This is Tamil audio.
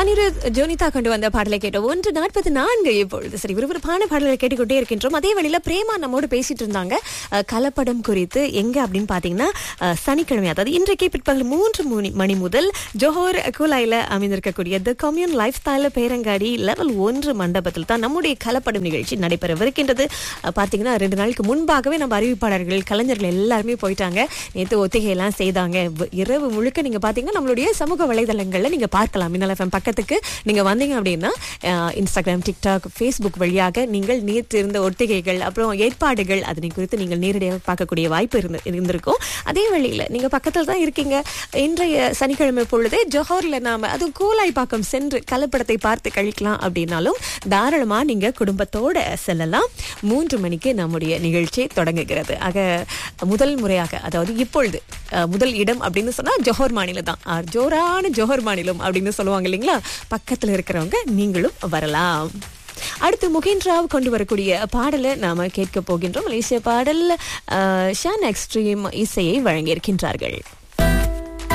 அனிருத் ஜோனிதா கொண்டு வந்த பாடலை கேட்டோம் ஒன்று நாற்பத்தி நான்கு இப்பொழுது சரி விறுவிறுப்பான பாடலை கேட்டுக்கொண்டே இருக்கின்றோம் அதே வழியில பிரேமா நம்மோடு பேசிட்டு இருந்தாங்க அஹ், கலப்படம் குறித்து எங்க அப்படின்னு பாத்தீங்கன்னா அஹ், சனிக்கிழமை அதாவது இன்றைக்கு பிற்பகல் மூன்று மணி மணி முதல் ஜோஹர் கூலாயில அமைந்திருக்கக்கூடிய த கம்யூன் லைஃப் ஸ்டைல பேரங்காடி லெவல் ஒன்று மண்டபத்தில் தான் நம்முடைய கலப்படம் நிகழ்ச்சி நடைபெறவிருக்கின்றது அஹ், பாத்தீங்கன்னா ரெண்டு நாளுக்கு முன்பாகவே நம்ம அறிவிப்பாளர்கள் கலைஞர்கள் எல்லாருமே போயிட்டாங்க நேற்று ஒத்திகை எல்லாம் செய்தாங்க வ- இரவு முழுக்க நீங்க பாத்தீங்கன்னா நம்மளுடைய சமூக வலைதளங்கள்ல நீங்க பார்க்கலாம் மின்னல் எஃப்எம் பக்கத்துக்கு நீங்க வந்தீங்க அப்படின்னா அஹ், இன்ஸ்டாகிராம் டிக்டாக் ஃபேஸ்புக் வழியாக நீங்கள் நேற்று இருந்த ஒத்திகைகள் அப்புறம் ஏற்பாடுகள் அதனை குறித்து நீங்கள் நேரடியாக பார்க்கக்கூடிய வாய்ப்பு இருந்து இருந்திருக்கும் அதே வழியில நீங்க பக்கத்தில் தான் இருக்கீங்க இன்றைய சனிக்கிழமை பொழுதே ஜோஹர்ல நாம அது கோலாய்ப்பாக்கம் சென்று கலப்படத்தை பார்த்து கழிக்கலாம் அப்படின்னாலும் தாராளமா நீங்க குடும்பத்தோட செல்லலாம் மூன்று மணிக்கு நம்முடைய நிகழ்ச்சி தொடங்குகிறது ஆக முதல் முறையாக அதாவது இப்பொழுது அஹ், முதல் இடம் அப்படின்னு சொன்னா ஜோஹர் மாநிலம் தான் அஹ், ஜோரான ஜோஹர் மாநிலம் அப்படின்னு சொல்லுவாங்க இல்லைங்களா பக்கத்துல இருக்கிறவங்க நீங்களும் வரலாம் அடுத்து முகின் ராவ் கொண்டு வரக்கூடிய பாடலை நாம கேட்க போகின்றோம் மலேசிய பாடல் அஹ், ஷான் எக்ஸ்ட்ரீம் இசையை வழங்கியிருக்கின்றார்கள்